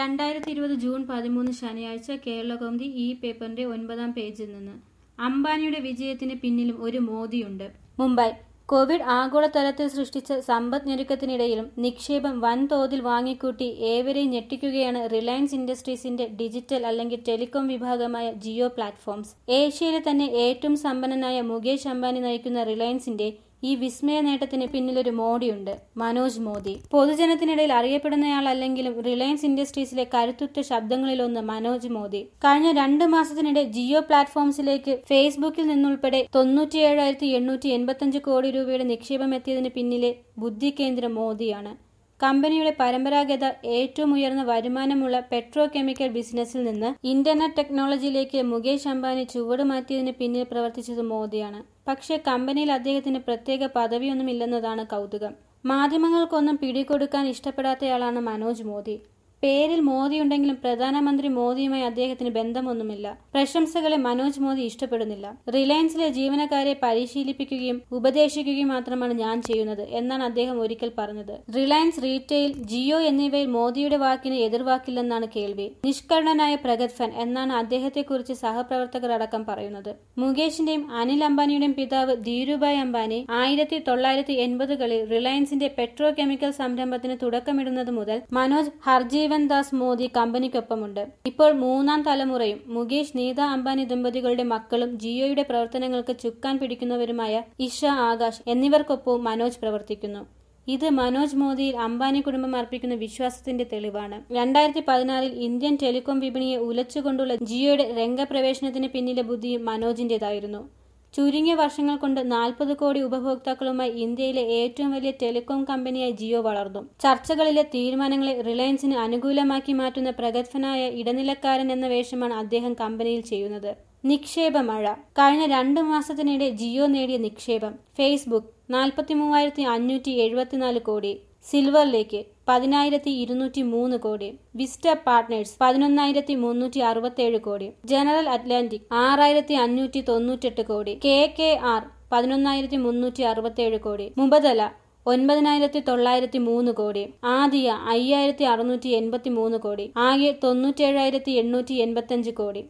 രണ്ടായിരത്തി ഇരുപത് ജൂൺ പതിമൂന്ന് ശനിയാഴ്ച കേരളകൗമുദി ഈ പേപ്പറിന്റെ ഒൻപതാം പേജിൽ നിന്ന് അംബാനിയുടെ വിജയത്തിന് പിന്നിലും ഒരു മോദിയുണ്ട് മുംബൈ കോവിഡ് ആഗോളതലത്തിൽ സൃഷ്ടിച്ച സമ്പദ് ഞെരുക്കത്തിനിടയിലും നിക്ഷേപം വൻതോതിൽ വാങ്ങിക്കൂട്ടി ഏവരെയും ഞെട്ടിക്കുകയാണ് റിലയൻസ് ഇൻഡസ്ട്രീസിന്റെ ഡിജിറ്റൽ അല്ലെങ്കിൽ ടെലികോം വിഭാഗമായ ജിയോ പ്ലാറ്റ്ഫോംസ് ഏഷ്യയിലെ തന്നെ ഏറ്റവും സമ്പന്നനായ മുകേഷ് അംബാനി നയിക്കുന്ന റിലയൻസിന്റെ ഈ വിസ്മയ നേട്ടത്തിന് പിന്നിലൊരു മോഡിയുണ്ട് മനോജ് മോദി പൊതുജനത്തിനിടയിൽ അറിയപ്പെടുന്നയാളല്ലെങ്കിലും റിലയൻസ് ഇൻഡസ്ട്രീസിലെ കരുത്തുറ്റ ശബ്ദങ്ങളിലൊന്ന് മനോജ് മോദി കഴിഞ്ഞ രണ്ട് മാസത്തിനിടെ ജിയോ പ്ലാറ്റ്ഫോംസിലേക്ക് ഫേസ്ബുക്കിൽ നിന്നുൾപ്പെടെ തൊണ്ണൂറ്റിയേഴായിരത്തി എണ്ണൂറ്റി എൺപത്തിയഞ്ച് കോടി രൂപയുടെ നിക്ഷേപം എത്തിയതിന് പിന്നിലെ ബുദ്ധി കേന്ദ്രം മോദിയാണ് കമ്പനിയുടെ പരമ്പരാഗത ഏറ്റവും ഉയർന്ന വരുമാനമുള്ള പെട്രോ കെമിക്കൽ ബിസിനസ്സിൽ നിന്ന് ഇന്റർനെറ്റ് ടെക്നോളജിയിലേക്ക് മുകേഷ് അംബാനി ചുവട് മാറ്റിയതിന് പിന്നിൽ പ്രവർത്തിച്ചത് മോദിയാണ് പക്ഷേ കമ്പനിയിൽ അദ്ദേഹത്തിന് പ്രത്യേക പദവിയൊന്നുമില്ലെന്നതാണ് കൗതുകം മാധ്യമങ്ങൾക്കൊന്നും പിടികൊടുക്കാൻ ഇഷ്ടപ്പെടാത്തയാളാണ് മനോജ് മോദി പേരിൽ മോദിയുണ്ടെങ്കിലും പ്രധാനമന്ത്രി മോദിയുമായി അദ്ദേഹത്തിന് ബന്ധമൊന്നുമില്ല പ്രശംസകളെ മനോജ് മോദി ഇഷ്ടപ്പെടുന്നില്ല റിലയൻസിലെ ജീവനക്കാരെ പരിശീലിപ്പിക്കുകയും ഉപദേശിക്കുകയും മാത്രമാണ് ഞാൻ ചെയ്യുന്നത് എന്നാണ് അദ്ദേഹം ഒരിക്കൽ പറഞ്ഞത് റിലയൻസ് റീറ്റെയിൽ ജിയോ എന്നിവയിൽ മോദിയുടെ വാക്കിന് എതിർവാക്കില്ലെന്നാണ് കേൾവി നിഷ്കരണനായ പ്രഗത്ഭൻ എന്നാണ് അദ്ദേഹത്തെക്കുറിച്ച് സഹപ്രവർത്തകർ അടക്കം പറയുന്നത് മുകേഷിന്റെയും അനിൽ അംബാനിയുടെയും പിതാവ് ധീരുഭായ് അംബാനി ആയിരത്തി തൊള്ളായിരത്തി എൺപതുകളിൽ റിലയൻസിന്റെ പെട്രോ കെമിക്കൽ സംരംഭത്തിന് തുടക്കമിടുന്നത് മുതൽ മനോജ് ഹർജീവ് ജീവൻ ദാസ് മോദി കമ്പനിക്കൊപ്പമുണ്ട് ഇപ്പോൾ മൂന്നാം തലമുറയും മുകേഷ് നീത അംബാനി ദമ്പതികളുടെ മക്കളും ജിയോയുടെ പ്രവർത്തനങ്ങൾക്ക് ചുക്കാൻ പിടിക്കുന്നവരുമായ ഇഷ ആകാശ് എന്നിവർക്കൊപ്പവും മനോജ് പ്രവർത്തിക്കുന്നു ഇത് മനോജ് മോദിയിൽ അംബാനി കുടുംബം അർപ്പിക്കുന്ന വിശ്വാസത്തിന്റെ തെളിവാണ് രണ്ടായിരത്തി പതിനാറിൽ ഇന്ത്യൻ ടെലികോം വിപണിയെ ഉലച്ചുകൊണ്ടുള്ള ജിയോയുടെ രംഗപ്രവേശനത്തിന് പിന്നിലെ ബുദ്ധിയും മനോജിന്റേതായിരുന്നു ചുരുങ്ങിയ വർഷങ്ങൾ കൊണ്ട് നാൽപ്പത് കോടി ഉപഭോക്താക്കളുമായി ഇന്ത്യയിലെ ഏറ്റവും വലിയ ടെലികോം കമ്പനിയായി ജിയോ വളർന്നു ചർച്ചകളിലെ തീരുമാനങ്ങളെ റിലയൻസിന് അനുകൂലമാക്കി മാറ്റുന്ന പ്രഗത്ഭനായ ഇടനിലക്കാരൻ എന്ന വേഷമാണ് അദ്ദേഹം കമ്പനിയിൽ ചെയ്യുന്നത് നിക്ഷേപ മഴ കഴിഞ്ഞ രണ്ടു മാസത്തിനിടെ ജിയോ നേടിയ നിക്ഷേപം ഫേസ്ബുക്ക് നാൽപ്പത്തി മൂവായിരത്തി അഞ്ഞൂറ്റി എഴുപത്തിനാല് കോടി സിൽവർ ലേക്ക് പതിനായിരത്തി ഇരുന്നൂറ്റി മൂന്ന് കോടി വിസ്റ്റ പാർട്ട്നേഴ്സ് പതിനൊന്നായിരത്തി മുന്നൂറ്റി അറുപത്തേഴ് കോടി ജനറൽ അറ്റ്ലാന്റിക് ആറായിരത്തി അഞ്ഞൂറ്റി തൊണ്ണൂറ്റെട്ട് കോടി കെ കെ ആർ പതിനൊന്നായിരത്തി മുന്നൂറ്റി അറുപത്തേഴ് കോടി മുബദല ഒൻപതിനായിരത്തി തൊള്ളായിരത്തി മൂന്ന് കോടി ആദിയ അയ്യായിരത്തി അറുന്നൂറ്റി എൺപത്തി മൂന്ന് കോടി ആകെ തൊണ്ണൂറ്റേഴായിരത്തി എണ്ണൂറ്റി എൺപത്തി അഞ്ച് കോടി